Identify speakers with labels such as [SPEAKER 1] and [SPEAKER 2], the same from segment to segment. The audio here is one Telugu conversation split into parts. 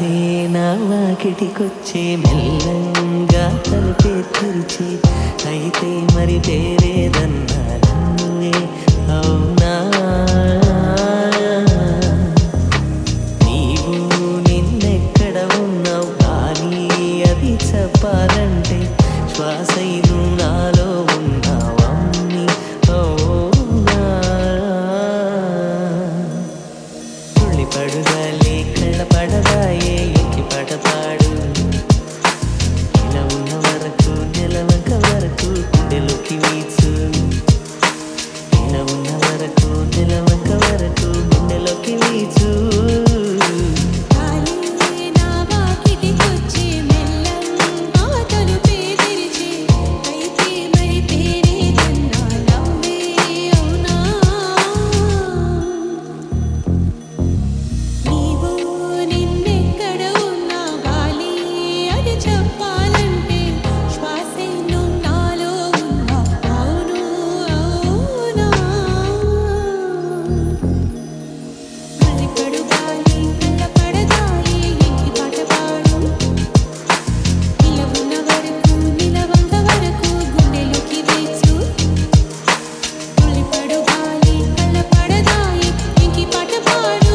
[SPEAKER 1] గాలే నా వాకిటికొచ్చే మెల్లంగా తలుపే తెరిచి అయితే మరి పేరేదన్నా నువ్వే అవునా నీవు నిన్నెక్కడ ఉన్నావు కానీ అది చెప్పాలంటే శ్వాసైను నాలో ఉన్నావమ్మి అవునా తుళ్ళి పడుగాలి కళ్ళ పడదాయే ఎక్కి పడతాడు ఇలా ఉన్న వరకు నెలవంక వరకు గుండెలోకి వీచు ఇలా ఉన్న వరకు నెలవంక వరకు గుండెలోకి వీచు
[SPEAKER 2] గాలి నా వాకిటికొచ్చి మెల్లంగా తలుపే తెరిచి అయితే మరి పేరేదన్నా నవ్వే అవునా నీవు నిన్నెక్కడ ఉన్నా గాలి అది చెప్పాలంటే శ్వాసే నువ్వు నాలో ఉన్నా అవును అవునా మలిపడు గాలి కళ్ళ పడదాయి ఇంటి పాట పాడు ఇలా ఉన్న వరకు నిలవంక వరకు గుండెలోకి వేచు మలిపడు గాలి కళ్ళ పడదాయి ఇంటి పాట పాడు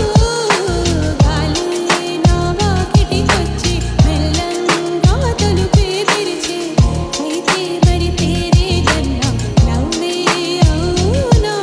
[SPEAKER 2] గాలి నా వాకిటికొచ్చి మెల్లంగా తలుపే తెరిచి అయితే మరి పేరేదన్నా నవ్వే అవునా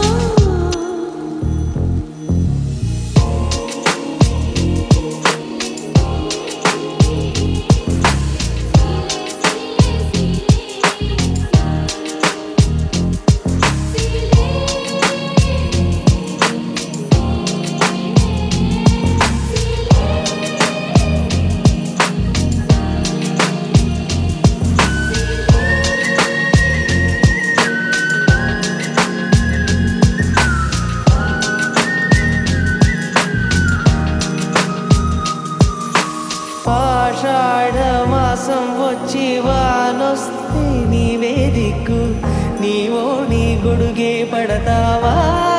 [SPEAKER 1] ఆషాఢ మాసం వచ్చి వానొస్తే నీవే దిక్కు నీవో నీ గొడుగే పడతావా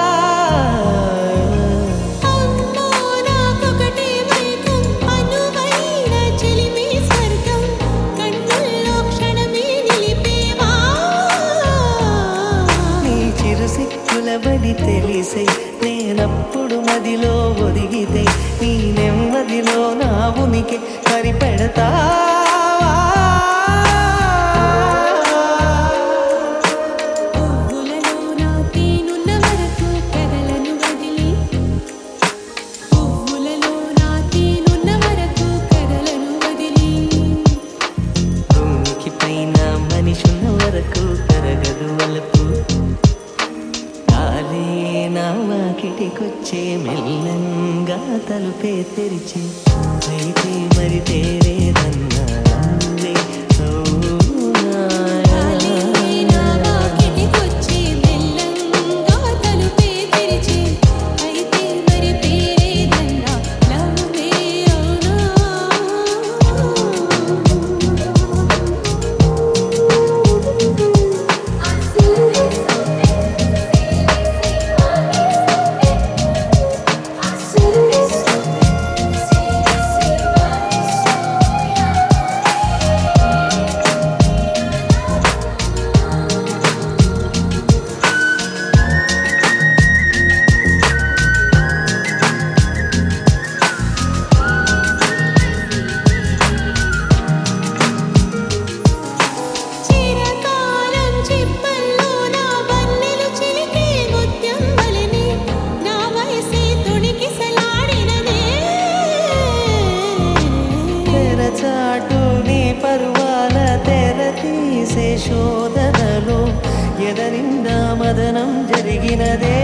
[SPEAKER 2] అమ్మో నాకొకటే మైకం అనువైన చెలిమి స్వర్గం కన్నుల్లో క్షణమే నిలిపేవా
[SPEAKER 1] నీ చిరు సిక్కుల బడి తెలిసే నేనప్పుడు మదిలో ఒదిగితే నీ నెమ్మదిలో నా ఉనికి సరిపెడతా
[SPEAKER 2] పువ్వులలో నా తేనున్న వరకు కదలను వదిలి పువ్వులలో నా తేనున్న వరకు కదలను వదిలి
[SPEAKER 1] భూమికి పైన మనిషున్న వరకు కరగదు వలపు కాలే నా వాకిటికొచ్చే మెల్లంగా తలుపే తెరిచి అయితే మరి తేరేదన్నా నువ్వే అవునా?
[SPEAKER 2] గాలి నా వాకిటికొచ్చి మెల్లంగా తలుపే తెరిచి అయితే మరి పేరేదన్నా నవ్వే అవునా చిరకాలం చిప్పల్లో నా వన్నెలు చిలికే ముత్యం వలెనే నా వయసే తొణికిసలాడినదే
[SPEAKER 1] తెరచాటు నీ పరువాల తెర తీసే శోధనలో ఎదరిందా మదనం జరిగినదే